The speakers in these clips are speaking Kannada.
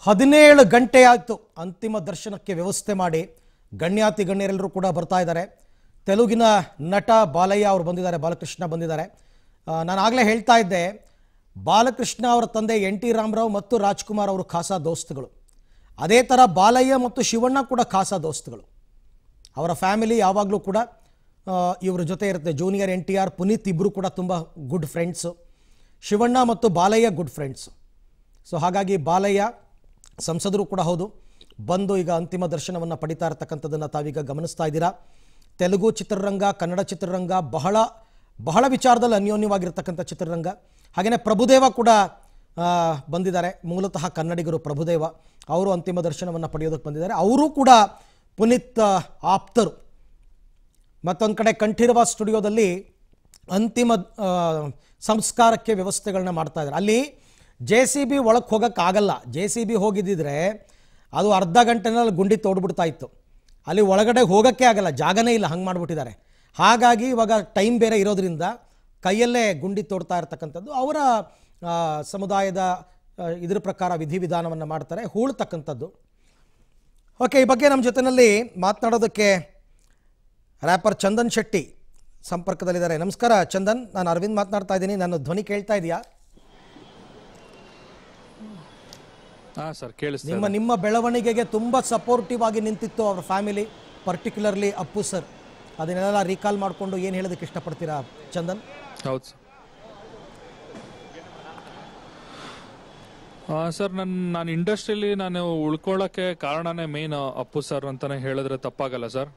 ಹದಿನೇಳು ಗಂಟೆ ಆಯಿತು ಅಂತಿಮ ದರ್ಶನಕ್ಕೆ ವ್ಯವಸ್ಥೆ ಮಾಡಿ ಗಣ್ಯಾತಿ ಗಣ್ಯರೆಲ್ಲರೂ ಕೂಡ ಬರ್ತಾ ಇದ್ದಾರೆ ತೆಲುಗಿನ ನಟ ಬಾಲಯ್ಯ ಅವರು ಬಂದಿದ್ದಾರೆ ಬಾಲಕೃಷ್ಣ ಬಂದಿದ್ದಾರೆ ಆ, ನಾನು ಆಗಲೇ ಹೇಳ್ತಾ ಇದ್ದೆ ಬಾಲಕೃಷ್ಣ ಅವರ ತಂದೆ ಎನ್ ಟಿ ರಾಮರಾವ್ ಮತ್ತು ರಾಜ್ಕುಮಾರ್ ಅವರು ಖಾಸಾ ದೋಸ್ತುಗಳು ಅದೇ ಥರ ಬಾಲಯ್ಯ ಮತ್ತು ಶಿವಣ್ಣ ಕೂಡ ಖಾಸಾ ದೋಸ್ತುಗಳು ಅವರ ಫ್ಯಾಮಿಲಿ ಯಾವಾಗಲೂ ಕೂಡ ಆ, ಇವ್ರ ಜೊತೆ ಇರುತ್ತೆ junior N T R Puneeth ಇಬ್ಬರು ಕೂಡ ತುಂಬ ಗುಡ್ ಫ್ರೆಂಡ್ಸು ಶಿವಣ್ಣ ಮತ್ತು ಬಾಲಯ್ಯ ಗುಡ್ ಫ್ರೆಂಡ್ಸು ಸೊ ಹಾಗಾಗಿ ಬಾಲಯ್ಯ ಸಂಸದರು ಕೂಡ ಹೌದು ಬಂದು ಈಗ ಅಂತಿಮ ದರ್ಶನವನ್ನು ಪಡಿತಾ ಇರತಕ್ಕಂಥದ್ದನ್ನು ತಾವೀಗ ಗಮನಿಸ್ತಾ ಇದ್ದೀರಾ ತೆಲುಗು ಚಿತ್ರರಂಗ ಕನ್ನಡ ಚಿತ್ರರಂಗ ಬಹಳ ಬಹಳ ವಿಚಾರದಲ್ಲಿ ಅನ್ಯೋನ್ಯವಾಗಿರ್ತಕ್ಕಂಥ ಚಿತ್ರರಂಗ ಹಾಗೆಯೇ ಪ್ರಭುದೇವ ಕೂಡ ಆ, ಬಂದಿದ್ದಾರೆ ಮೂಲತಃ ಕನ್ನಡಿಗರು ಪ್ರಭುದೇವ ಅವರು ಅಂತಿಮ ದರ್ಶನವನ್ನು ಪಡೆಯೋದಕ್ಕೆ ಬಂದಿದ್ದಾರೆ ಅವರು ಕೂಡ ಪುನೀತ್ ಆ, ಆಪ್ತರು ಮತ್ತೊಂದು ಕಡೆ ಕಂಠೀರವ ಸ್ಟುಡಿಯೋದಲ್ಲಿ ಅಂತಿಮ ಆ, ಸಂಸ್ಕಾರಕ್ಕೆ ವ್ಯವಸ್ಥೆಗಳನ್ನ ಮಾಡ್ತಾ ಇದ್ದಾರೆ ಅಲ್ಲಿ ಜೆ ಸಿ ಬಿ ಒಳಗೆ ಹೋಗೋಕ್ಕಾಗಲ್ಲ ಜೆ ಸಿ ಬಿ ಹೋಗಿದ್ದಿದ್ರೆ ಅದು ಅರ್ಧ ಗಂಟೆನಲ್ಲಿ ಗುಂಡಿ ತೋಡ್ಬಿಡ್ತಾ ಇತ್ತು ಅಲ್ಲಿ ಒಳಗಡೆ ಹೋಗೋಕ್ಕೆ ಆಗಲ್ಲ ಜಾಗನೇ ಇಲ್ಲ ಹಂಗೆ ಮಾಡಿಬಿಟ್ಟಿದ್ದಾರೆ ಹಾಗಾಗಿ ಇವಾಗ ಟೈಮ್ ಬೇರೆ ಇರೋದ್ರಿಂದ ಕೈಯಲ್ಲೇ ಗುಂಡಿ ತೋಡ್ತಾ ಇರ್ತಕ್ಕಂಥದ್ದು ಅವರ ಆ, ಸಮುದಾಯದ ಆ, ಇದ್ರ ಪ್ರಕಾರ ವಿಧಿವಿಧಾನವನ್ನು ಮಾಡ್ತಾರೆ ಹೂಳ್ತಕ್ಕಂಥದ್ದು ಓಕೆ ಈ ಬಗ್ಗೆ ನಮ್ಮ ಜೊತೆಯಲ್ಲಿ ಮಾತನಾಡೋದಕ್ಕೆ ರ್ಯಾಪರ್ ಚಂದನ್ ಶೆಟ್ಟಿ ಸಂಪರ್ಕದಲ್ಲಿದ್ದಾರೆ ನಮಸ್ಕಾರ ಚಂದನ್ ನಾನು ಅರವಿಂದ್ ಮಾತನಾಡ್ತಾ ಇದ್ದೀನಿ ನನ್ನ ಧ್ವನಿ ಕೇಳ್ತಾ ಇದೆಯಾ ಹಾ ಸರ್ ಕೇಳಿಸ್ತಾ ನಿಮ್ಮ ನಿಮ್ಮ ಬೆಳವಣಿಗೆಗೆ ತುಂಬ ಸಪೋರ್ಟಿವ್ ಆಗಿ ನಿಂತಿತ್ತು ಅವ್ರ ಫ್ಯಾಮಿಲಿ ಪರ್ಟಿಕ್ಯುಲರ್ಲಿ ಅಪ್ಪು ಸರ್ ಅದನ್ನೆಲ್ಲ ರೀಕಾಲ್ ಮಾಡಿಕೊಂಡು ಏನು ಹೇಳೋದಕ್ಕೆ ಇಷ್ಟಪಡ್ತೀರಾ ಚಂದನ್ ಹೌದು ಸರ್ ಆ, ಸರ್ ನನ್ನ ನಾನು ಇಂಡಸ್ಟ್ರಿಯಲ್ಲಿ ನಾನು ಉಳ್ಕೊಳ್ಳೋಕ್ಕೆ ಕಾರಣನೇ ಮೇನ್ ಅಪ್ಪು ಸರ್ ಅಂತಾನೆ ಹೇಳಿದ್ರೆ ತಪ್ಪಾಗಲ್ಲ ಸರ್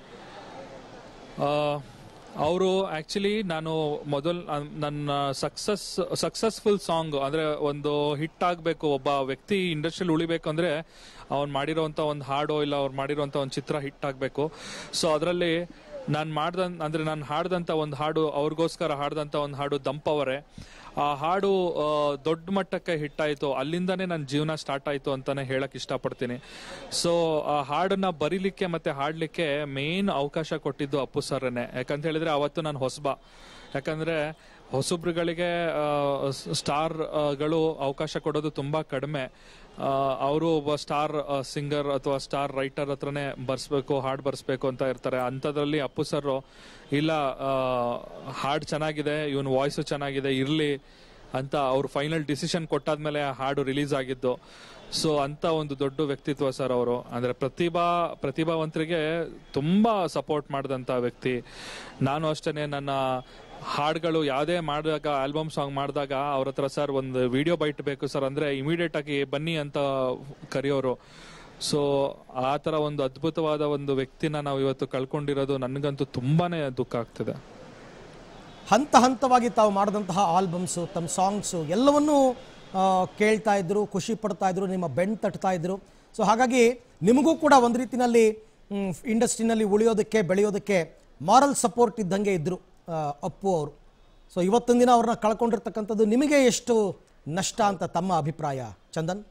ಅವರು ಆಕ್ಚುಲಿ ನಾನು ಮೊದಲ್ ನನ್ನ ಸಕ್ಸಸ್ ಸಕ್ಸಸ್ಫುಲ್ ಸಾಂಗ್ ಅಂದ್ರೆ ಒಂದು ಹಿಟ್ ಆಗಬೇಕು ಒಬ್ಬ ವ್ಯಕ್ತಿ ಇಂಡಸ್ಟ್ರಿಯಲ್ಲಿ ಉಳಿಬೇಕು ಅಂದ್ರೆ ಅವ್ನು ಮಾಡಿರೋಂಥ ಒಂದು ಹಾಡು ಇಲ್ಲ ಅವ್ರು ಮಾಡಿರೋಂಥ ಒಂದು ಚಿತ್ರ ಹಿಟ್ ಆಗಬೇಕು ಸೊ ಅದರಲ್ಲಿ ನಾನು ಮಾಡ್ದ ಅಂದ್ರೆ ನಾನು ಹಾಡ್ದಂಥ ಒಂದು ಹಾಡು ಅವ್ರಿಗೋಸ್ಕರ ಹಾಡ್ದಂಥ ಒಂದು ಹಾಡು ದಂಪವರೇ ಆ ಹಾಡು ಆ, ದೊಡ್ಡ ಮಟ್ಟಕ್ಕೆ ಹಿಟ್ ಆಯ್ತು ಅಲ್ಲಿಂದಾನೇ ನನ್ನ ಜೀವನ ಸ್ಟಾರ್ಟ್ ಆಯ್ತು ಅಂತಾನೆ ಹೇಳಕ್ ಇಷ್ಟಪಡ್ತೀನಿ ಸೊ ಆ ಹಾಡನ್ನ ಬರೀಲಿಕ್ಕೆ ಮತ್ತೆ ಹಾಡ್ಲಿಕ್ಕೆ ಮೇನ್ ಅವಕಾಶ ಕೊಟ್ಟಿದ್ದು ಅಪ್ಪು ಸರ್ನೇ ಯಾಕಂತ ಹೇಳಿದ್ರೆ ಅವತ್ತು ನಾನು ಹೊಸಬ ಯಾಕಂದ್ರೆ ಹೊಸಬ್ರುಗಳಿಗೆ ಸ್ಟಾರ್ ಗಳು ಅವಕಾಶ ಕೊಡೋದು ತುಂಬಾ ಕಡಿಮೆ ಅವರು ಒಬ್ಬ ಸ್ಟಾರ್ ಸಿಂಗರ್ ಅಥವಾ ಸ್ಟಾರ್ ರೈಟರ್ ಹತ್ರನೇ ಬರ್ಸ್ಬೇಕು ಹಾಡು ಬರ್ಸ್ಬೇಕು ಅಂತ ಇರ್ತಾರೆ ಅಂಥದ್ರಲ್ಲಿ ಅಪ್ಪು ಸರ್ ಇಲ್ಲ ಆ, ಹಾಡು ಚೆನ್ನಾಗಿದೆ ಇವನ್ ವಾಯ್ಸು ಚೆನ್ನಾಗಿದೆ ಇರ್ಲಿ ಅಂತ ಅವ್ರು ಫೈನಲ್ ಡಿಸಿಷನ್ ಕೊಟ್ಟಾದ್ಮೇಲೆ ಆ ಹಾಡು ರಿಲೀಸ್ ಆಗಿದ್ದು ಸೊ ಅಂತ ಒಂದು ದೊಡ್ಡ ವ್ಯಕ್ತಿತ್ವ ಸರ್ ಅವರು ಅಂದ್ರೆ ಪ್ರತಿಭಾ ಪ್ರತಿಭಾವಂತರಿಗೆ ತುಂಬಾ ಸಪೋರ್ಟ್ ಮಾಡಿದಂತ ವ್ಯಕ್ತಿ ನಾನು ಅಷ್ಟೇ ನನ್ನ ಹಾಡುಗಳು ಯಾವುದೇ ಮಾಡಿದಾಗ ಆಲ್ಬಮ್ ಸಾಂಗ್ ಮಾಡಿದಾಗ ಅವ್ರ ಹತ್ರ ಸರ್ ಒಂದು ವಿಡಿಯೋ ಬೈಟ್ ಬೇಕು ಸರ್ ಅಂದ್ರೆ ಇಮಿಡಿಯೇಟ್ ಆಗಿ ಬನ್ನಿ ಅಂತ ಕರೆಯೋರು ಸೊ ಆ ತರ ಒಂದು ಅದ್ಭುತವಾದ ಒಂದು ವ್ಯಕ್ತಿನ ನಾವು ಇವತ್ತು ಕಳ್ಕೊಂಡಿರೋದು ನನಗಂತೂ ತುಂಬಾನೇ ದುಃಖ ಆಗ್ತಿದೆ ಹಂತ ಹಂತವಾಗಿ ತಾವು ಮಾಡಿದಂತಹ ಆಲ್ಬಮ್ಸು ತಮ್ಮ ಸಾಂಗ್ಸು ಎಲ್ಲವನ್ನೂ ಆ, ಕೇಳ್ತಾ ಇದ್ರು ಖುಷಿ ಪಡ್ತಾ ಇದ್ರು ನಿಮ್ಮ ಬೆಣ್ ತಟ್ತಾ ಇದ್ರು ಸೊ ಹಾಗಾಗಿ ನಿಮಗೂ ಕೂಡ ಒಂದು ರೀತಿನಲ್ಲಿ ಇಂಡಸ್ಟ್ರಿನಲ್ಲಿ ಉಳಿಯೋದಕ್ಕೆ ಬೆಳೆಯೋದಕ್ಕೆ ಮಾರಲ್ ಸಪೋರ್ಟ್ ಇದ್ದಂಗೆ ಇದ್ದರು ಅಪ್ಪು ಅವರು ಸೊ ಇವತ್ತಿನ ದಿನ ಅವ್ರನ್ನ ಕಳ್ಕೊಂಡಿರ್ತಕ್ಕಂಥದ್ದು ನಿಮಗೆ ಎಷ್ಟು ನಷ್ಟ ಅಂತ ತಮ್ಮ ಅಭಿಪ್ರಾಯ ಚಂದನ್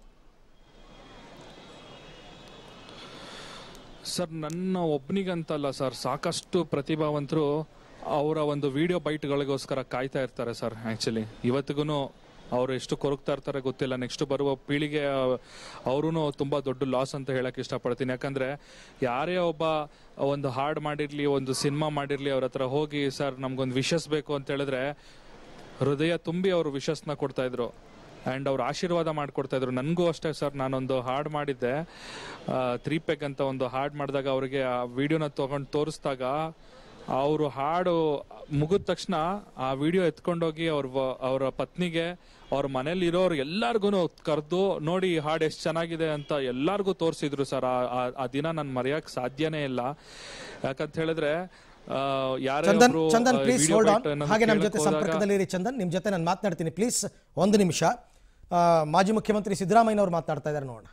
ಸರ್ ನನ್ನ ಒಬ್ಬನಿಗಂತಲ್ಲ ಸರ್ ಸಾಕಷ್ಟು ಪ್ರತಿಭಾವಂತರು ಅವರ ಒಂದು ವಿಡಿಯೋ ಬೈಟ್ಗಳಿಗೋಸ್ಕರ ಕಾಯ್ತಾ ಇರ್ತಾರೆ ಸರ್ ಆಕ್ಚುಲಿ ಇವತ್ತಿಗೂ ಅವರು ಎಷ್ಟು ಕೊರಗ್ತಾ ಇರ್ತಾರೆ ಗೊತ್ತಿಲ್ಲ ನೆಕ್ಸ್ಟ್ ಬರುವ ಪೀಳಿಗೆ ಅವರು ತುಂಬಾ ದೊಡ್ಡ ಲಾಸ್ ಅಂತ ಹೇಳಕ್ ಇಷ್ಟಪಡ್ತೀನಿ ಯಾಕಂದ್ರೆ ಯಾರೇ ಒಬ್ಬ ಒಂದು ಹಾಡ್ ಮಾಡಿರ್ಲಿ ಒಂದು ಸಿನಿಮಾ ಮಾಡಿರ್ಲಿ ಅವ್ರ ಹತ್ರ ಹೋಗಿ ಸರ್ ನಮ್ಗೊಂದು ವಿಶಸ್ ಬೇಕು ಅಂತ ಹೇಳಿದ್ರೆ ಹೃದಯ ತುಂಬಿ ಅವರು ವಿಶಸ್ನ ಕೊಡ್ತಾ ಇದ್ರು ಆ್ಯಂಡ್ ಅವ್ರು ಆಶೀರ್ವಾದ ಮಾಡ್ಕೊಡ್ತಾ ಇದ್ರು ನನಗೂ ಅಷ್ಟೇ ಸರ್ ನಾನೊಂದು ಹಾಡು ಮಾಡಿದ್ದೆ ತ್ರೀ ಪೆಗ್ ಅಂತ ಒಂದು ಹಾಡು ಮಾಡಿದಾಗ ಅವ್ರಿಗೆ ಆ ವಿಡಿಯೋನ ತಗೊಂಡು ತೋರಿಸಿದಾಗ ಅವರು ಹಾಡು ಮುಗಿದ ತಕ್ಷಣ ಆ ವಿಡಿಯೋ ಎತ್ಕೊಂಡೋಗಿ ಅವ್ರ ವ- ಅವರ ಪತ್ನಿಗೆ ಅವ್ರ ಮನೇಲಿ ಇರೋರು ಎಲ್ಲಾರ್ಗು ಕರೆದು ನೋಡಿ ಈ ಹಾಡು ಎಷ್ಟು ಚೆನ್ನಾಗಿದೆ ಅಂತ ಎಲ್ಲಾರ್ಗೂ ತೋರಿಸಿದ್ರು ಸರ್ ಆ ದಿನ ನಾನು ಮರೆಯಕ್ ಸಾಧ್ಯನೇ ಇಲ್ಲ ಯಾಕಂತ ಹೇಳಿದ್ರೆ ಆ, ಯಾರೇ ಚಂದನ್ ಒಬ್ರು, ಚಂದನ್ ಆ, please video hold bite on ಅನ್ನೋದು ಹಾಗೆ ನಮ್ಮ ಕೇಳಕ್ ಜೊತೆ ಹೋದಾಗ- ಸಂಪರ್ಕದಲ್ಲಿರಿ ಚಂದನ್ ನಿಮ್ಮ ಜೊತೆ ನಾನು ಮಾತನಾಡ್ತೀನಿ ಪ್ಲೀಸ್ ಒಂದು ನಿಮಿಷ ಆ, ಮಾಜಿ ಮುಖ್ಯಮಂತ್ರಿ ಸಿದ್ದರಾಮಯ್ಯ ಅವರು ಮಾತನಾಡ್ತಾ ಇದ್ದಾರೆ ನೋಡೋಣ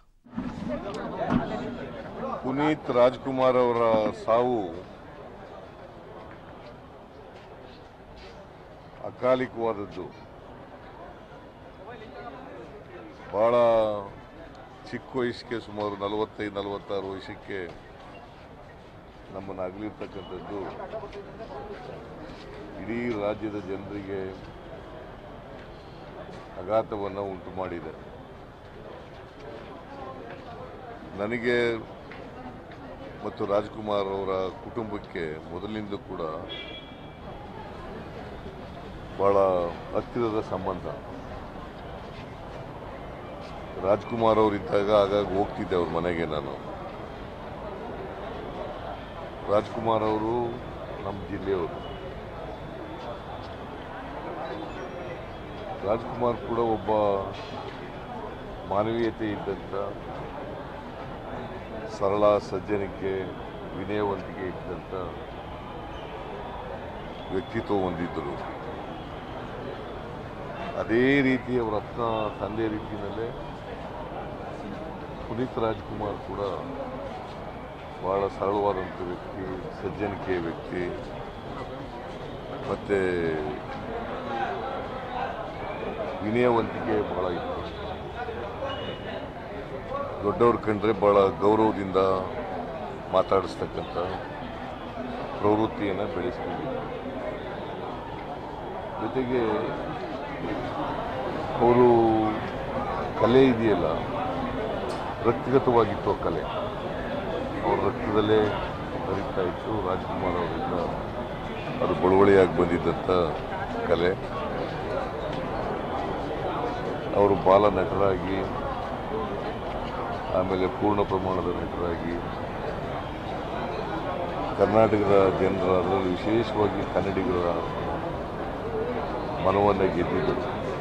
ಪುನೀತ್ ರಾಜ್ಕುಮಾರ್ ಅವರ ಸಾವು ಅಕಾಲಿಕವಾದದ್ದು ಬಹಳ ಚಿಕ್ಕ ವಯಸ್ಸಿಗೆ ಸುಮಾರು ನಲವತ್ತೈದು ನಲವತ್ತಾರು ವಯಸ್ಸಕ್ಕೆ ನಮ್ಮನ್ನು ಅಗಲಿರ್ತಕ್ಕಂಥದ್ದು ಇಡೀ ರಾಜ್ಯದ ಜನರಿಗೆ ಆಘಾತವನ್ನು ಉಂಟು ಮಾಡಿದೆ ನನಗೆ ಮತ್ತು ರಾಜ್ಕುಮಾರ್ ಅವರ ಕುಟುಂಬಕ್ಕೆ ಮೊದಲಿನಿಂದ ಕೂಡ ಬಹಳ ಹತ್ತಿರದ ಸಂಬಂಧ ರಾಜ್ಕುಮಾರ್ ಅವರಿದ್ದಾಗ ಆಗಾಗ ಹೋಗ್ತಿದ್ದೆ ಅವ್ರ ಮನೆಗೆ ನಾನು ರಾಜ್ಕುಮಾರ್ ಅವರು ನಮ್ಮ ಜಿಲ್ಲೆಯವರು ರಾಜ್ಕುಮಾರ್ ಕೂಡ ಒಬ್ಬ ಮಾನವೀಯತೆ ಇದ್ದಂಥ ಸರಳ ಸಜ್ಜನಿಕೆ ವಿನಯವಂತಿಕೆ ಇದ್ದಂಥ ವ್ಯಕ್ತಿತ್ವ ಹೊಂದಿದ್ದರು ಅದೇ ರೀತಿ ಅವರ ಅಪ್ಪ ತಂದೆ ರೀತಿಯಲ್ಲೇ ಪುನೀತ್ ರಾಜ್ಕುಮಾರ್ ಕೂಡ ಬಹಳ ಸರಳವಾದಂಥ ವ್ಯಕ್ತಿ ಸಜ್ಜನಿಕೆಯ ವ್ಯಕ್ತಿ ಮತ್ತು ವಿನಯವಂತಿಕೆ ಬಹಳ ಇತ್ತು ದೊಡ್ಡವ್ರು ಕಂಡ್ರೆ ಬಹಳ ಗೌರವದಿಂದ ಮಾತಾಡಿಸ್ತಕ್ಕಂಥ ಪ್ರವೃತ್ತಿಯನ್ನು ಬೆಳೆಸ್ಕೊಂಡಿದ್ರು ಜೊತೆಗೆ ಅವರು ಕಲೆ ಇದೆಯಲ್ಲ ವ್ಯಕ್ತಿಗತವಾಗಿತ್ತು ಆ ಕಲೆ ಅವ್ರ ರಕ್ತದಲ್ಲೇ ಹರಿತಾ ಇತ್ತು ರಾಜ್ಕುಮಾರ್ ಅವರಿಂದ ಅದು ಬಳುವಳಿಯಾಗಿ ಬಂದಿದ್ದಂಥ ಕಲೆ ಅವರು ಬಾಲ ನಟರಾಗಿ ಆಮೇಲೆ ಪೂರ್ಣ ಪ್ರಮಾಣದ ನಟರಾಗಿ ಕರ್ನಾಟಕದ ಜನರ ಅದರಲ್ಲಿ ವಿಶೇಷವಾಗಿ ಕನ್ನಡಿಗರ ಮನವನ್ನು ಗೆದ್ದಿದ್ದರು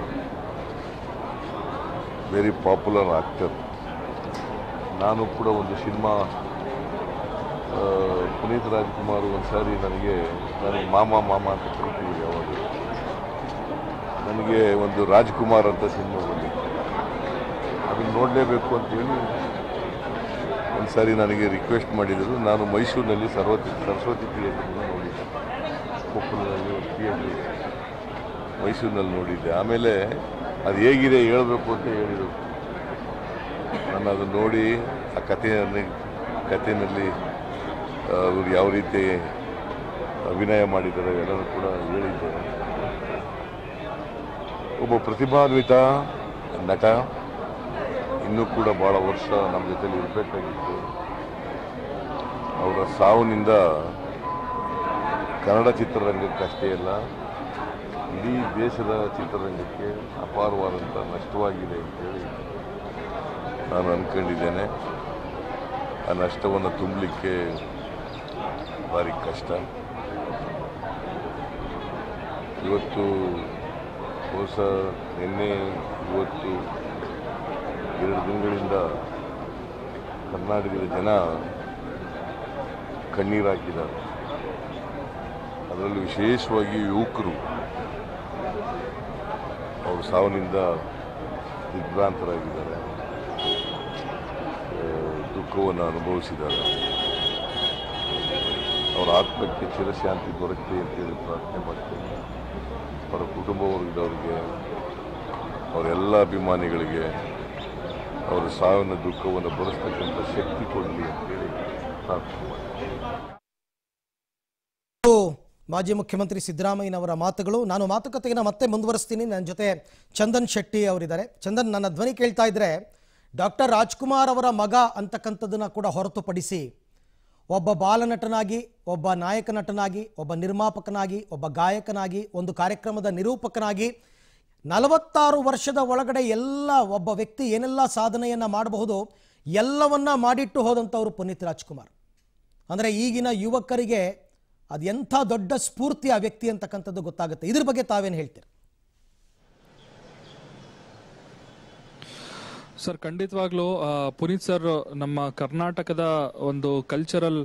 ವೆರಿ ಪಾಪ್ಯುಲರ್ ಆಕ್ಟರ್ ನಾನು ಕೂಡ ಒಂದು ಸಿನಿಮಾ ಆ, ಪುನೀತ್ ರಾಜ್ಕುಮಾರ್ ಒಂದ್ಸಾರಿ ನನಗೆ ನನಗೆ ಮಾಮ ಮಾಮ ಅಂತ ಕರಿತೀವಿ ಯಾವಾಗ ನನಗೆ ಒಂದು ರಾಜ್ಕುಮಾರ್ ಅಂತ ಸಿನಿಮಾ ಬಂದಿತ್ತು ಅದನ್ನು ನೋಡಲೇಬೇಕು ಅಂತೇಳಿ ಒಂದ್ಸಾರಿ ನನಗೆ ರಿಕ್ವೆಸ್ಟ್ ಮಾಡಿದರು ನಾನು ಮೈಸೂರಿನಲ್ಲಿ ಸರ್ವತಿ ಸರಸ್ವತಿ ಥಿಯೇಟರ್ನ ನೋಡಿದ್ದೆ ಕೊಪ್ಪಳದಲ್ಲಿ ಒಂದು ಥಿಯೇಟರ್ ಮೈಸೂರಿನಲ್ಲಿ ನೋಡಿದ್ದೆ ಆಮೇಲೆ ಅದು ಹೇಗಿದೆ ಹೇಳಬೇಕು ಅಂತ ಹೇಳಿದರು ನಾನು ಅದನ್ನು ನೋಡಿ ಆ ಕಥೆಯನ್ನು ಕಥೆಯಲ್ಲಿ ಅವರು ಯಾವ ರೀತಿ ಅಭಿನಯ ಮಾಡಿದ್ದಾರೆ ಎಲ್ಲರೂ ಕೂಡ ಹೇಳಿದ್ದಾರೆ ಒಬ್ಬ ಪ್ರತಿಭಾನ್ವಿತ ನಟ ಇನ್ನೂ ಕೂಡ ಭಾಳ ವರ್ಷ ನಮ್ಮ ಜೊತೆಲಿ ಇರಬೇಕಾಗಿತ್ತು ಅವರ ಸಾವಿನಿಂದ ಕನ್ನಡ ಚಿತ್ರರಂಗಕ್ಕಷ್ಟೇ ಅಲ್ಲ ಇಡೀ ದೇಶದ ಚಿತ್ರರಂಗಕ್ಕೆ ಅಪಾರವಾದಂಥ ನಷ್ಟವಾಗಿದೆ ಅಂತೇಳಿ ನಾನು ಅಂದ್ಕೊಂಡಿದ್ದೇನೆ ಆ ನಷ್ಟವನ್ನು ತುಂಬಲಿಕ್ಕೆ ಭಾರಿ ಕಷ್ಟ ಇವತ್ತು ಹೊಸ ನಿನ್ನೆ ಇವತ್ತು ಎರಡು ದಿನಗಳಿಂದ ಕರ್ನಾಟಕದ ಜನ ಕಣ್ಣೀರು ಹಾಕಿದ್ದಾರೆ ಅದರಲ್ಲೂ ವಿಶೇಷವಾಗಿ ಯುವಕರು ಅವರು ಸಾವಿನಿಂದ ದಿಗ್ಭ್ರಾಂತರಾಗಿದ್ದಾರೆ ಆ, ದುಃಖವನ್ನು ಅನುಭವಿಸಿದ್ದಾರೆ ಅವರ ಆತ್ಮಕ್ಕೆ ಚಿರಶಾಂತಿ ದೊರಕಲಿ ಅಂತೇಳಿ ಪ್ರಾರ್ಥನೆ ಮಾಡ್ತೇನೆ ಅವರ ಕುಟುಂಬ ವರ್ಗದವರಿಗೆ ಅವರೆಲ್ಲ ಅಭಿಮಾನಿಗಳಿಗೆ ಅವರ ಸಾವಿನ ದುಃಖವನ್ನು ಭರಿಸ್ತಕ್ಕಂಥ ಶಕ್ತಿ ಕೊಡಲಿ ಅಂತೇಳಿ ಪ್ರಾರ್ಥನೆ ಮಾಡ್ತೇನೆ ಇದು ಮಾಜಿ ಮುಖ್ಯಮಂತ್ರಿ ಸಿದ್ದರಾಮಯ್ಯನವರ ಮಾತುಗಳು ನಾನು ಮಾತುಕತೆಯನ್ನು ಮತ್ತೆ ಮುಂದುವರಿಸ್ತೀನಿ ನನ್ನ ಜೊತೆ ಚಂದನ್ ಶೆಟ್ಟಿ ಅವರಿದ್ದಾರೆ ಚಂದನ್ ನನ್ನ ಧ್ವನಿ ಕೇಳ್ತಾ ಇದ್ರೆ ಡಾಕ್ಟರ್ ರಾಜ್ಕುಮಾರ್ ಅವರ ಮಗ ಅಂತಕ್ಕಂಥದ್ದನ್ನು ಕೂಡ ಹೊರತುಪಡಿಸಿ ಒಬ್ಬ ಬಾಲನಟನಾಗಿ ಒಬ್ಬ ನಾಯಕ ನಟನಾಗಿ ಒಬ್ಬ ನಿರ್ಮಾಪಕನಾಗಿ ಒಬ್ಬ ಗಾಯಕನಾಗಿ ಒಂದು ಕಾರ್ಯಕ್ರಮದ ನಿರೂಪಕನಾಗಿ ನಲವತ್ತಾರು ವರ್ಷದ ಒಳಗಡೆ ಎಲ್ಲ ಒಬ್ಬ ವ್ಯಕ್ತಿ ಏನೆಲ್ಲ ಸಾಧನೆಯನ್ನು ಮಾಡಬಹುದು ಎಲ್ಲವನ್ನ ಮಾಡಿಟ್ಟು ಹೋದಂಥವ್ರು ಪುನೀತ್ ರಾಜ್ಕುಮಾರ್ ಅಂದರೆ ಈಗಿನ ಯುವಕರಿಗೆ ಅದು ಎಂಥ ದೊಡ್ಡ ಸ್ಫೂರ್ತಿ ಆ ವ್ಯಕ್ತಿ ಅಂತಕ್ಕಂಥದ್ದು ಗೊತ್ತಾಗುತ್ತೆ ಇದ್ರ ಬಗ್ಗೆ ತಾವೇನು ಹೇಳ್ತೀರಿ ಸರ್ ಖಂಡಿತವಾಗ್ಲೂ ಆ, ಪುನೀತ್ ಸರ್ ನಮ್ಮ ಕರ್ನಾಟಕದ ಒಂದು ಕಲ್ಚರಲ್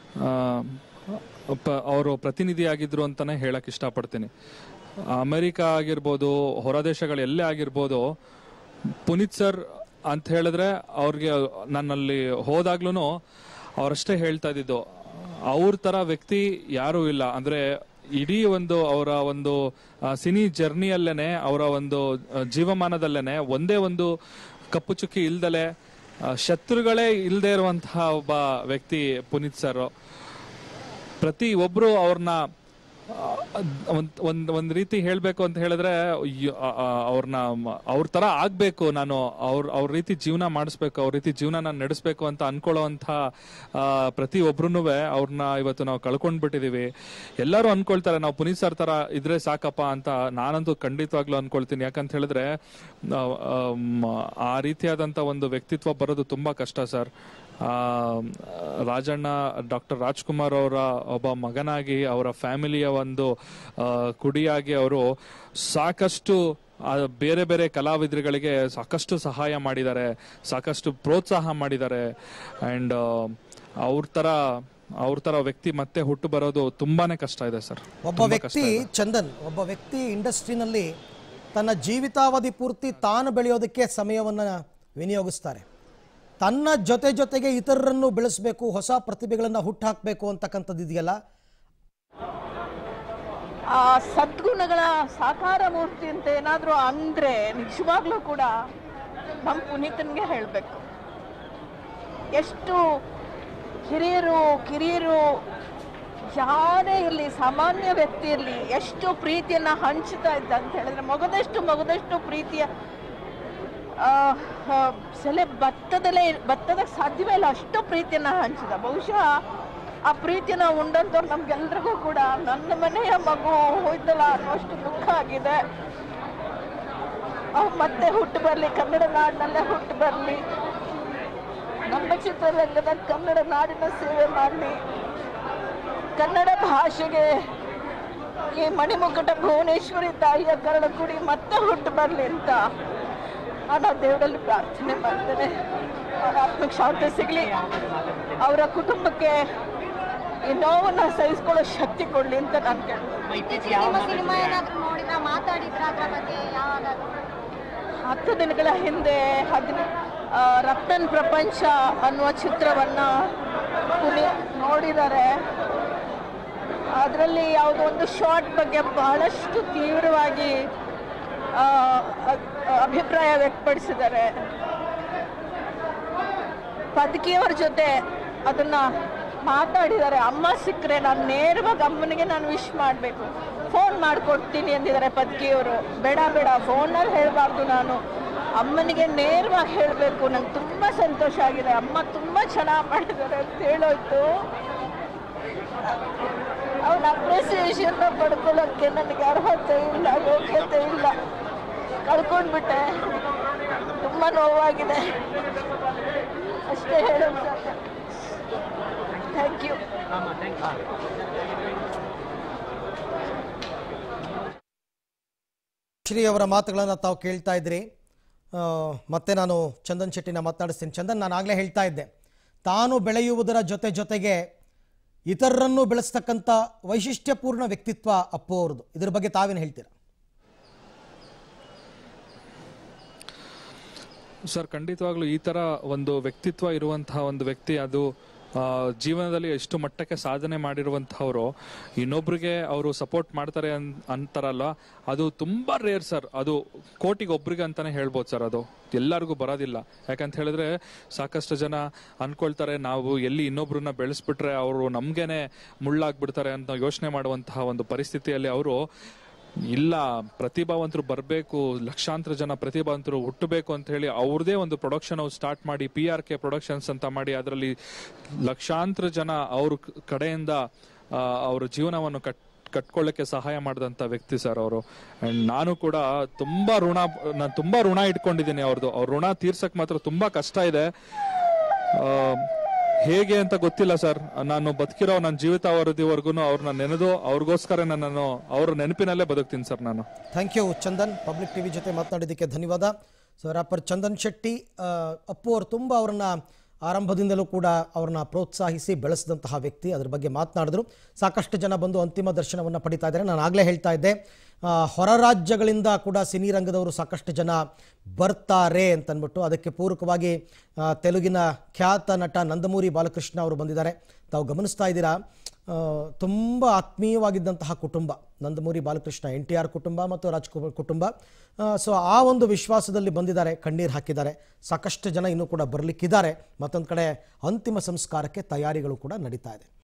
ಅವರು ಪ್ರತಿನಿಧಿ ಆಗಿದ್ರು ಅಂತಾನೆ ಹೇಳಕ್ ಇಷ್ಟಪಡ್ತೀನಿ ಅಮೆರಿಕ ಆಗಿರ್ಬೋದು ಹೊರ ದೇಶಗಳು ಎಲ್ಲೇ ಆಗಿರ್ಬೋದು ಪುನೀತ್ ಸರ್ ಅಂತ ಹೇಳಿದ್ರೆ ಅವ್ರಿಗೆ ನನ್ನಲ್ಲಿ ಹೋದಾಗ್ಲೂ ಅವರಷ್ಟೇ ಹೇಳ್ತಾ ಇದ್ದಿದ್ದು ಅವ್ರ ತರ ವ್ಯಕ್ತಿ ಯಾರೂ ಇಲ್ಲ ಅಂದ್ರೆ ಇಡೀ ಒಂದು ಅವರ ಒಂದು ಆ, ಸಿನಿ ಜರ್ನಿಯಲ್ಲೇನೆ ಅವರ ಒಂದು ಆ, ಜೀವಮಾನದಲ್ಲೇನೆ ಒಂದೇ ಒಂದು ಕಪ್ಪು ಚುಕ್ಕಿ ಇಲ್ದಲೆ ಆ, ಶತ್ರುಗಳೇ ಇಲ್ಲದೆ ಇರುವಂತಹ ಒಬ್ಬ ವ್ಯಕ್ತಿ ಪುನೀತ್ ಸರ್ ಪ್ರತಿ ಒಬ್ರು ಅವ್ರನ್ನ ಒಂದ್ ಒಂದ್ ಒಂದ್ ರೀತಿ ಹೇಳ್ಬೇಕು ಅಂತ ಹೇಳಿದ್ರೆ ಅವ್ರನ್ನ ಅವ್ರ ತರ ಆಗ್ಬೇಕು ನಾನು ಅವ್ರ ಅವ್ರ ರೀತಿ ಜೀವನ ಮಾಡಿಸ್ಬೇಕು ಅವ್ರ ರೀತಿ ಜೀವನ ನಾನು ನಡೆಸ್ಬೇಕು ಅಂತ ಅನ್ಕೊಳ್ಳೋವಂಥ ಪ್ರತಿ ಒಬ್ರು ಅವ್ರನ್ನ ಇವತ್ತು ನಾವು ಕಳ್ಕೊಂಡ್ಬಿಟ್ಟಿದೀವಿ ಎಲ್ಲರೂ ಅನ್ಕೊಳ್ತಾರೆ ನಾವು ಪುನೀತ್ ಸರ್ ತರ ಇದ್ರೆ ಸಾಕಪ್ಪ ಅಂತ ನಾನಂತೂ ಖಂಡಿತವಾಗ್ಲೂ ಅನ್ಕೊಳ್ತೀನಿ ಯಾಕಂತ ಹೇಳಿದ್ರೆ ಆ, ಆಮ್, ಆ ರೀತಿಯಾದಂತ ಒಂದು ವ್ಯಕ್ತಿತ್ವ ಬರೋದು ತುಂಬಾ ಕಷ್ಟ ಸರ್ ಆ, ರಾಜಣ್ಣ ಡಾಕ್ಟರ್ ರಾಜ್ಕುಮಾರ್ ಅವರ ಒಬ್ಬ ಮಗನಾಗಿ ಅವರ ಫ್ಯಾಮಿಲಿಯ ಒಂದು ಆ, ಕುಡಿಯಾಗಿ ಅವರು ಸಾಕಷ್ಟು ಆ, ಬೇರೆ ಬೇರೆ ಕಲಾವಿದರುಗಳಿಗೆ ಸಾಕಷ್ಟು ಸಹಾಯ ಮಾಡಿದ್ದಾರೆ ಸಾಕಷ್ಟು ಪ್ರೋತ್ಸಾಹ ಮಾಡಿದ್ದಾರೆ ಅಂಡ್ ಅವ್ರ ತರ ಅವ್ರ ತರ ವ್ಯಕ್ತಿ ಮತ್ತೆ ಹುಟ್ಟು ಬರೋದು ತುಂಬಾನೇ ಕಷ್ಟ ಇದೆ ಸರ್ ಒಬ್ಬ ವ್ಯಕ್ತಿ ಚಂದನ್ ಒಬ್ಬ ವ್ಯಕ್ತಿ ಇಂಡಸ್ಟ್ರಿನಲ್ಲಿ ತನ್ನ ಜೀವಿತಾವಧಿ ಪೂರ್ತಿ ತಾನು ಬೆಳೆಯೋದಕ್ಕೆ ಸಮಯವನ್ನು ವಿನಿಯೋಗಿಸ್ತಾರೆ ತನ್ನ ಜೊತೆ ಜೊತೆಗೆ ಇತರರನ್ನು ಬೆಳೆಸಬೇಕು ಹೊಸ ಪ್ರತಿಭೆಗಳನ್ನು ಹುಟ್ಟಾಕಬೇಕು ಅಂತಕ್ಕಂಥದ್ದು ಇದೆಯಲ್ಲ ಆ ಸದ್ಗುಣಗಳ ಸಾಕಾರ ಮೂರ್ತಿ ಅಂತ ಏನಾದರೂ ಅಂದರೆ ನಿಜವಾಗ್ಲೂ ಕೂಡ ನಮ್ಮ ಪುನೀತನ್ಗೆ ಹೇಳಬೇಕು ಎಷ್ಟು ಹಿರಿಯರು ಕಿರಿಯರು ಯಾರೇ ಇರಲಿ ಸಾಮಾನ್ಯ ವ್ಯಕ್ತಿ ಇರಲಿ ಎಷ್ಟು ಪ್ರೀತಿಯನ್ನು ಹಂಚ್ತಾ ಇದ್ದ ಅಂತ ಹೇಳಿದ್ರೆ ಮಗದಷ್ಟು ಮಗದಷ್ಟು ಪ್ರೀತಿಯ ಆ, ಆ, ಸೆಲೆ ಭತ್ತದಲ್ಲೇ ಭತ್ತದ ಸಾಧ್ಯವೇ ಇಲ್ಲ ಅಷ್ಟು ಪ್ರೀತಿಯನ್ನು ಹಂಚಿದ ಬಹುಶಃ ಆ ಪ್ರೀತಿನ ಉಂಡಂತವ್ರು ನಮ್ಗೆಲ್ರಿಗೂ ಕೂಡ ನನ್ನ ಮನೆಯ ಮಗು ಹೋಯ್ತಲ್ಲ ಅನ್ನೋಷ್ಟು ದುಃಖ ಆಗಿದೆ ಅವ್ರು ಮತ್ತೆ ಹುಟ್ಟು ಬರಲಿ ಕನ್ನಡ ನಾಡಿನಲ್ಲೇ ಹುಟ್ಟು ಬರಲಿ ನಮ್ಮ ಚಿತ್ರರಂಗದ ಕನ್ನಡ ನಾಡಿನ ಸೇವೆ ಮಾಡಲಿ ಕನ್ನಡ ಭಾಷೆಗೆ ಈ ಮಣಿಮುಕುಟ ಭುವನೇಶ್ವರಿ ತಾಯಿಯ ಕರಡ ಕುಡಿ ಮತ್ತೆ ಹುಟ್ಟು ಬರಲಿ ಅಂತ ನಾನು ದೇವರಲ್ಲಿ ಪ್ರಾರ್ಥನೆ ಮಾಡ್ತೇನೆ ಅವರ ಆತ್ಮಕ್ಕೆ ಶಾಂತಿ ಸಿಗಲಿ ಅವರ ಕುಟುಂಬಕ್ಕೆ ಈ ನೋವನ್ನ ಸಹಿಸ್ಕೊಳ್ಳೋ ಶಕ್ತಿ ಕೊಡ್ಲಿ ಅಂತ ನಾನು ಕೇಳ್ತೀನಿ ಇತ್ತೀಚೆಗೆ ನಿಮ್ಮ ಸಿನಿಮಾ ಏನಾದ್ರು ನೋಡಿದ್ರ ಮಾತಾಡಿದ್ರ ಅದ್ರ ಬಗ್ಗೆ ಯಾವಾಗಾದ್ರೂ ಹತ್ತು ದಿನಗಳ ಹಿಂದೆ ಹದಿನ ಆ, ರಕ್ತನ್ ಪ್ರಪಂಚ ಅನ್ನುವ ಚಿತ್ರವನ್ನ ಪುನೀತ್ ನೋಡಿದ್ದಾರೆ ಅದರಲ್ಲಿ ಯಾವುದೋ ಒಂದು ಶಾರ್ಟ್ ಬಗ್ಗೆ ಬಹಳಷ್ಟು ತೀವ್ರವಾಗಿ ಆ, ಅ- ಅಭಿಪ್ರಾಯ ವ್ಯಕ್ತಪಡಿಸಿದ್ದಾರೆ ಪದಕಿಯವರ ಜೊತೆ ಅದನ್ನ ಮಾತಾಡಿದ್ದಾರೆ ಅಮ್ಮ ಸಿಕ್ಕರೆ ನಾನು ನೇರವಾಗಿ ಅಮ್ಮನಿಗೆ ನಾನು ವಿಶ್ ಮಾಡಬೇಕು ಫೋನ್ ಮಾಡಿಕೊಡ್ತೀನಿ ಅಂದಿದ್ದಾರೆ ಪದಕಿಯವರು ಬೇಡ ಬೇಡ ಫೋನಲ್ಲಿ ಹೇಳಬಾರ್ದು ನಾನು ಅಮ್ಮನಿಗೆ ನೇರವಾಗಿ ಹೇಳಬೇಕು ನಂಗೆ ತುಂಬ ಸಂತೋಷ ಆಗಿದೆ ಅಮ್ಮ ತುಂಬ ಚೆನ್ನಾಗಿ ಮಾಡಿದ್ದಾರೆ ಅಂತ ಹೇಳೋಯ್ತು ಅವನ ಅಪ್ರಿಸಿಯೇಷನ್ನ ಪಡ್ಕೊಳ್ಳೋಕ್ಕೆ ನನಗೆ ಅರ್ಹತೆ ಇಲ್ಲ ಯೋಗ್ಯತೆ ಇಲ್ಲ ಕಳ್ಕೊಂಡ್ಬಿಟ್ಟೆ ತುಂಬ ನೋವಾಗಿದೆ ಅಷ್ಟೇ ಹೇಳೋದು ಸಾಕು ಥ್ಯಾಂಕ್ ಯು ಶ್ರೀ ಅವರ ಮಾತುಗಳನ್ನು ತಾವು ಕೇಳ್ತಾ ಇದ್ರಿ ಆ, ಮತ್ತೆ ನಾನು ಚಂದನ್ ಶೆಟ್ಟಿನ ಮಾತನಾಡಿಸ್ತೀನಿ ಚಂದನ್ ನಾನು ಆಗಲೇ ಹೇಳ್ತಾ ಇದ್ದೆ ತಾನು ಬೆಳೆಯುವುದರ ಜೊತೆ ಜೊತೆಗೆ ಇತರರನ್ನು ಬೆಳೆಸ್ತಕ್ಕಂಥ ವೈಶಿಷ್ಟ್ಯಪೂರ್ಣ ವ್ಯಕ್ತಿತ್ವ ಅಪ್ಪು ಅವ್ರದ್ದು ಇದ್ರ ಬಗ್ಗೆ ತಾವೇನು ಹೇಳ್ತೀರಾ ಸರ್ ಖಂಡಿತವಾಗ್ಲೂ ಈ ತರ ಒಂದು ವ್ಯಕ್ತಿತ್ವ ಇರುವಂತಹ ಒಂದು ವ್ಯಕ್ತಿ ಅದು ಆ, ಜೀವನದಲ್ಲಿ ಎಷ್ಟು ಮಟ್ಟಕ್ಕೆ ಸಾಧನೆ ಮಾಡಿರುವಂತಹವರು ಇನ್ನೊಬ್ರಿಗೆ ಅವರು ಸಪೋರ್ಟ್ ಮಾಡ್ತಾರೆ ಅನ್ ಅಂತಾರಲ್ಲ ಅದು ತುಂಬಾ ರೇರ್ ಸರ್ ಅದು ಕೋಟಿಗೆ ಒಬ್ರಿಗೆ ಅಂತಾನೆ ಹೇಳ್ಬೋದು ಸರ್ ಅದು ಎಲ್ಲರಿಗೂ ಬರೋದಿಲ್ಲ ಯಾಕಂತ ಹೇಳಿದ್ರೆ ಸಾಕಷ್ಟು ಜನ ಅನ್ಕೊಳ್ತಾರೆ ನಾವು ಎಲ್ಲಿ ಇನ್ನೊಬ್ರನ್ನ ಬೆಳೆಸ್ಬಿಟ್ರೆ ಅವರು ನಮ್ಗೇನೆ ಮುಳ್ಳಾಗ್ಬಿಡ್ತಾರೆ ಅಂತ ಯೋಚನೆ ಮಾಡುವಂತಹ ಒಂದು ಪರಿಸ್ಥಿತಿಯಲ್ಲಿ ಅವರು ಇಲ್ಲ ಪ್ರತಿಭಾವಂತರು ಬರಬೇಕು ಲಕ್ಷಾಂತರ ಜನ ಪ್ರತಿಭಾವಂತರು ಹುಟ್ಟಬೇಕು ಅಂತ ಹೇಳಿ ಅವ್ರದೇ ಒಂದು ಪ್ರೊಡಕ್ಷನ್ ಹೌಸ್ ಸ್ಟಾರ್ಟ್ ಮಾಡಿ ಪಿ ಆರ್ ಕೆ ಪ್ರೊಡಕ್ಷನ್ಸ್ ಅಂತ ಮಾಡಿ ಅದರಲ್ಲಿ ಲಕ್ಷಾಂತರ ಜನ ಅವ್ರ ಕ- ಕಡೆಯಿಂದ ಆ, ಅವ್ರ ಜೀವನವನ್ನು ಕಟ್ ಕಟ್ಕೊಳ್ಳಕ್ಕೆ ಸಹಾಯ ಮಾಡಿದಂತ ವ್ಯಕ್ತಿ ಸರ್ ಅವರು ಅಂಡ್ ನಾನು ಕೂಡ ತುಂಬಾ ಋಣ ನಾನು ತುಂಬಾ ಋಣ ಇಟ್ಕೊಂಡಿದ್ದೀನಿ ಅವ್ರದ್ದು ಅವ್ರ ಋಣ ತೀರ್ಸಕ್ ಮಾತ್ರ ತುಂಬಾ ಕಷ್ಟ ಇದೆ ಆ, ಹೇಗೆ ಅಂತ ಗೊತ್ತಿಲ್ಲ ಸರ್ ನಾನು ಬದುಕಿರೋ ನನ್ನ ಜೀವಿತಾವಧಿವರೆಗೂ ಅವ್ರನ್ನ ನೆನೆದು ಅವ್ರಿಗೋಸ್ಕರ ನಾನು ಅವ್ರ ನೆನಪಿನಲ್ಲೇ ಬದುಕ್ತೀನಿ ಸರ್ ನಾನು thank you Chandan public TV ಜೊತೆ ಮಾತನಾಡಿದ್ದಕ್ಕೆ ಧನ್ಯವಾದ ಸೊ ರ್ಯಾಪರ್ ಚಂದನ್ ಶೆಟ್ಟಿ ಆ, ಅಪ್ಪು ಅವರು ತುಂಬ ಅವ್ರನ್ನ ಆರಂಭದಿಂದಲೂ ಕೂಡ ಅವ್ರನ್ನ ಪ್ರೋತ್ಸಾಹಿಸಿ ಬೆಳೆಸಿದಂತಹ ವ್ಯಕ್ತಿ ಅದ್ರ ಬಗ್ಗೆ ಮಾತನಾಡಿದ್ರು ಸಾಕಷ್ಟು ಜನ ಬಂದು ಅಂತಿಮ ದರ್ಶನವನ್ನು ಪಡಿತಾ ಇದ್ದಾರೆ ನಾನು ಆಗಲೇ ಹೇಳ್ತಾ ಇದ್ದೆ ಆ, ಹೊರ ರಾಜ್ಯಗಳಿಂದ ಕೂಡ ಸಿನಿ ರಂಗದವರು ಸಾಕಷ್ಟು ಜನ ಬರ್ತಾರೆ ಅಂತನ್ಬಿಟ್ಟು ಅದಕ್ಕೆ ಪೂರಕವಾಗಿ ಆ, ತೆಲುಗಿನ ಖ್ಯಾತ ನಟ ನಂದಮೂರಿ ಬಾಲಕೃಷ್ಣ ಅವರು ಬಂದಿದ್ದಾರೆ ತಾವು ಗಮನಿಸ್ತಾ ಇದ್ದೀರಾ ತುಂಬ ಆತ್ಮೀಯವಾಗಿದ್ದಂತಹ ಕುಟುಂಬ Nandamuri Balakrishna N T R ಕುಟುಂಬ ಮತ್ತು ರಾಜ್ಕುಮಾರ್ ಕುಟುಂಬ ಸೊ ಆ ಒಂದು ವಿಶ್ವಾಸದಲ್ಲಿ ಬಂದಿದ್ದಾರೆ ಕಣ್ಣೀರು ಹಾಕಿದ್ದಾರೆ ಸಾಕಷ್ಟು ಜನ ಇನ್ನೂ ಕೂಡ ಬರಲಿಕ್ಕಿದ್ದಾರೆ ಮತ್ತೊಂದು ಕಡೆ ಅಂತಿಮ ಸಂಸ್ಕಾರಕ್ಕೆ ತಯಾರಿಗಳು ಕೂಡ ನಡೀತಾ ಇದೆ